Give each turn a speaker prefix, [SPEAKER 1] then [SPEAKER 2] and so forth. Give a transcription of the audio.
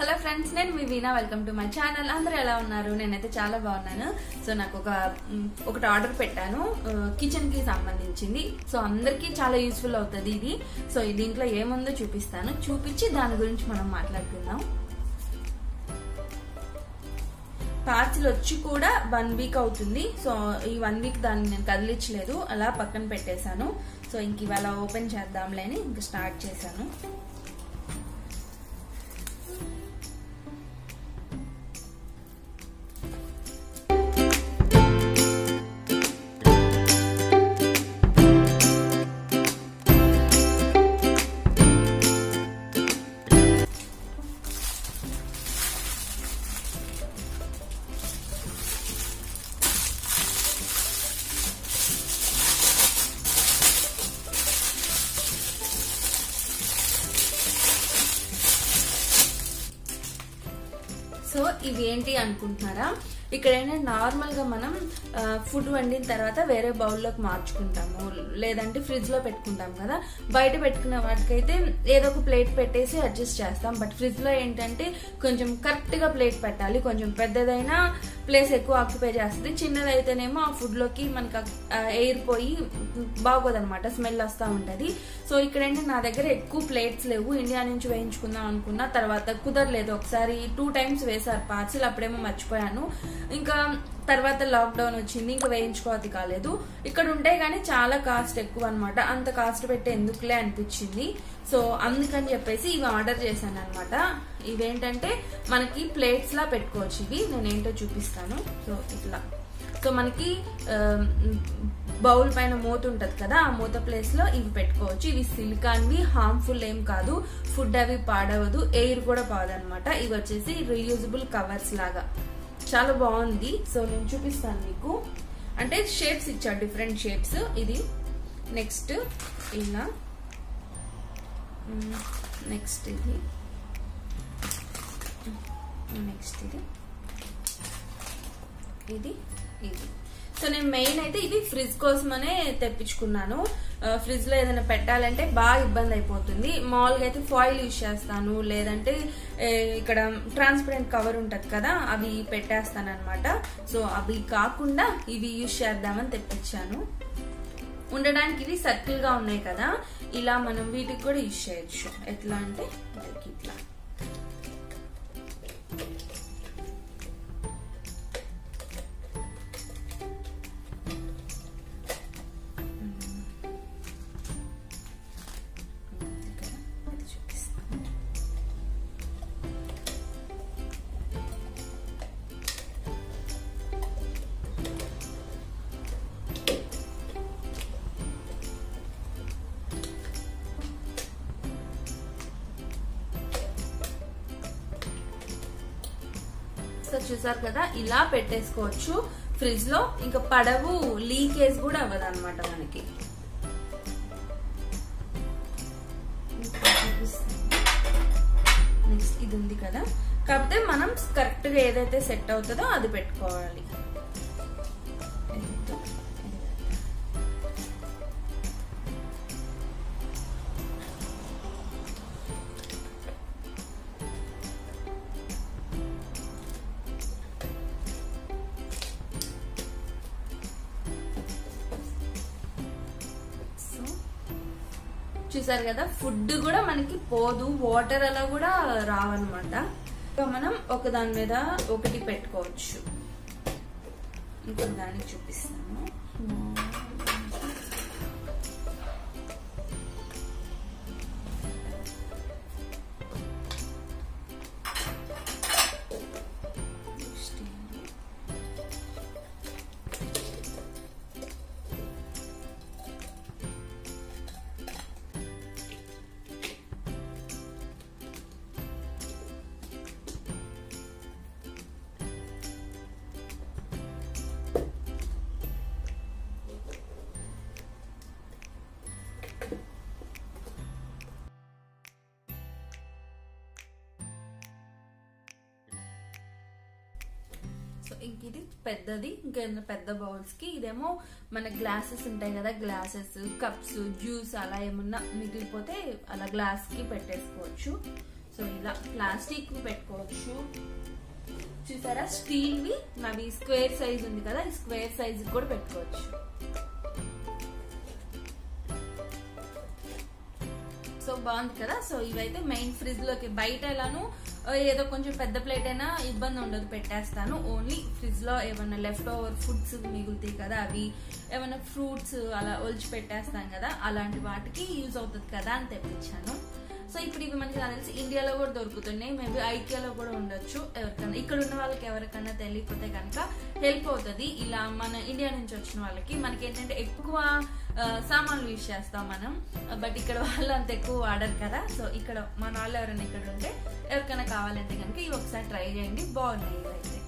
[SPEAKER 1] Hello friends నేను మీ Veena welcome to my channel అందరూ ఎలా ఉన్నారు నేనైతే చాలా బాగున్నాను సో నాకు ఒక మ్, ఒకటి ఆర్డర్ పెట్టాను కిచెన్ కి సంబంధించింది సో అందరికీ చాలా యూస్ఫుల్ అవుతుంది ఇది సో దీంట్లో ఏముందో చూపిస్తాను చూపించి దాని గురించి మనం మాట్లాడుకుందాం పార్సిల్ వచ్చి కూడా వన్ వీక్ అవుతుంది సో ఈ వన్ వీక్ దాన్ని నేను కదిలించలేదు అలా పక్కన పెట్టేశాను సో ఇంక ఇవాళ ఓపెన్ చేద్దాంలే అని ఇంక స్టార్ట్ చేశాను సో ఇవి ఏంటి అనుకుంటున్నారా ఇక్కడ ఏంటంటే నార్మల్ గా మనం ఫుడ్ వండిన తర్వాత వేరే బౌల్లోకి మార్చుకుంటాము లేదంటే ఫ్రిడ్జ్ లో పెట్టుకుంటాం కదా బయట పెట్టుకున్న వాటికైతే ఏదో ఒక ప్లేట్ పెట్టేసి అడ్జస్ట్ చేస్తాం బట్ ఫ్రిడ్జ్ లో ఏంటంటే కొంచెం కరెక్ట్ గా ప్లేట్ పెట్టాలి కొంచెం పెద్దదైనా ప్లేస్ ఎక్కువ ఆక్యుపై చేస్తుంది చిన్నదైతేనేమో ఆ ఫుడ్ లోకి మనకి ఎయిర్ పోయి బాగోదన్నమాట స్మెల్ వస్తూ ఉంటది సో ఇక్కడ ఏంటంటే నా దగ్గర ఎక్కువ ప్లేట్స్ లేవు ఇండియా నుంచి వేయించుకుందాం అనుకున్నా తర్వాత కుదరలేదు ఒకసారి టూ టైమ్స్ వేశారు పార్సిల్ అప్పుడేమో మర్చిపోయాను ఇంకా తర్వాత లాక్డౌన్ వచ్చింది ఇంకా వేయించుకోవద్ది కాలేదు ఇక్కడ ఉంటే గానీ చాలా కాస్ట్ ఎక్కువ అనమాట అంత కాస్ట్ పెట్టి ఎందుకులే అనిపించింది సో అందుకని చెప్పేసి ఇవి ఆర్డర్ చేశాను అనమాట ఇవేంటంటే మనకి ప్లేట్స్ లా పెట్టుకోవచ్చు ఇవి నేను ఏంటో చూపిస్తాను సో ఇట్లా సో మనకి బౌల్ పైన మూత ఉంటది కదా ఆ మూత ప్లేస్ లో ఇవి పెట్టుకోవచ్చు ఇవి సిలికాన్వి హార్మ్ఫుల్ ఏం కాదు ఫుడ్ అవి పాడవదు ఎయిర్ కూడా పాడదనమాట ఇవి వచ్చేసి రీయూజబుల్ కవర్స్ లాగా చాలా బాగుంది సో నేను చూపిస్తాను మీకు అంటే షేప్స్ ఇచ్చాడు డిఫరెంట్ షేప్స్ ఇది నెక్స్ట్ ఇలా నెక్స్ట్ ఇది నెక్స్ట్ ఇది ఇది ఇది సో నేను మెయిన్ అయితే ఇది ఫ్రిడ్జ్ కోసమనే తెప్పించుకున్నాను ఫ్రిడ్జ్ లో ఏదైనా పెట్టాలంటే బాగా ఇబ్బంది అయిపోతుంది మామూలుగా అయితే ఫాయిల్ యూజ్ చేస్తాను లేదంటే ఏ, ఇక్కడ ట్రాన్స్పరెంట్ కవర్ ఉంటది కదా అవి పెట్టేస్తాను అనమాట సో అవి కాకుండా ఇవి యూజ్ చేద్దామని తెప్పించాను ఉండడానికి ఇవి సర్కిల్ గా ఉన్నాయి కదా ఇలా మనం వీటికి కూడా యూజ్ చేయొచ్చు ఎట్లా అంటే like ఇట్లా ఇది చూపిస్తాను సో చూసారు కదా ఇలా పెట్టేసుకోవచ్చు ఫ్రిడ్జ్ లో ఇంకా పడవు లీకేజ్ కూడా అవ్వదు అనమాట మనకి నెక్స్ట్ ఇది ఉంది కదా కాకపోతే మనం కరెక్ట్ గా ఏదైతే సెట్ అవుతుందో అది పెట్టుకోవాలి సో చూసారు కదా ఫుడ్ కూడా మనకి పోదు వాటర్ అలా కూడా రావన్నమాట సో మనం ఒక దాని మీద ఒకటి పెట్టుకోవచ్చు ఇంకొక దానికి చూపిస్తాను Next ఏంటి? సో ఇంక ఇది పెద్దది ఇంకేదైనా పెద్ద బౌల్స్ కి ఇదేమో మన గ్లాసెస్ ఉంటాయి కదా గ్లాసెస్ కప్స్ జ్యూస్ అలా ఏమన్నా మిగిలిపోతే అలా గ్లాస్ కి పెట్టేసుకోవచ్చు సో సో ఇలా ప్లాస్టిక్ ని పెట్టుకోవచ్చు చూసారా స్టీల్ వి నావి స్క్వేర్ సైజ్ ఉంది కదా ఈ స్క్వేర్ సైజ్ కూడా పెట్టుకోవచ్చు సో బాగుంది కదా సో ఇవైతే మెయిన్ ఫ్రిడ్జ్ లోకి బయట ఎలాను ఆ, ఏదో కొంచెం పెద్ద ప్లేట్ అయినా ఇబ్బంది ఉండదు పెట్టేస్తాను ఓన్లీ ఫ్రిడ్జ్ లో ఏమైనా లెఫ్ట్ ఓవర్ ఫుడ్స్ మిగులుతాయి కదా అవి ఏమైనా ఫ్రూట్స్ అలా ఒలిచి పెట్టేస్తాం కదా అలాంటి వాటికి యూజ్ అవుతుంది కదా అని తెప్పించాను సో ఇప్పుడు ఇవి మనకి నాకు తెలిసి ఇండియాలో కూడా దొరుకుతున్నాయి మేబీ ఐకియాలో కూడా ఉండొచ్చు ఎవరికైనా ఇక్కడ ఉన్న వాళ్ళకి ఎవరికైనా తెలియకపోతే కనుక హెల్ప్ అవుతుంది ఇలా మన ఇండియా నుంచి వచ్చిన వాళ్ళకి మనకి ఏంటంటే ఎక్కువ ఆ, సామాన్లు యూజ్ చేస్తాం మనం బట్ ఇక్కడ వాళ్ళు అంత ఎక్కువ వాడరు కదా సో ఇక్కడ మన వాళ్ళు ఎవరైనా ఇక్కడ ఉంటే ఎవరికైనా కావాలంటే కనుక ఇవి ఒకసారి ట్రై చేయండి బాగున్నాయి ఇవైతే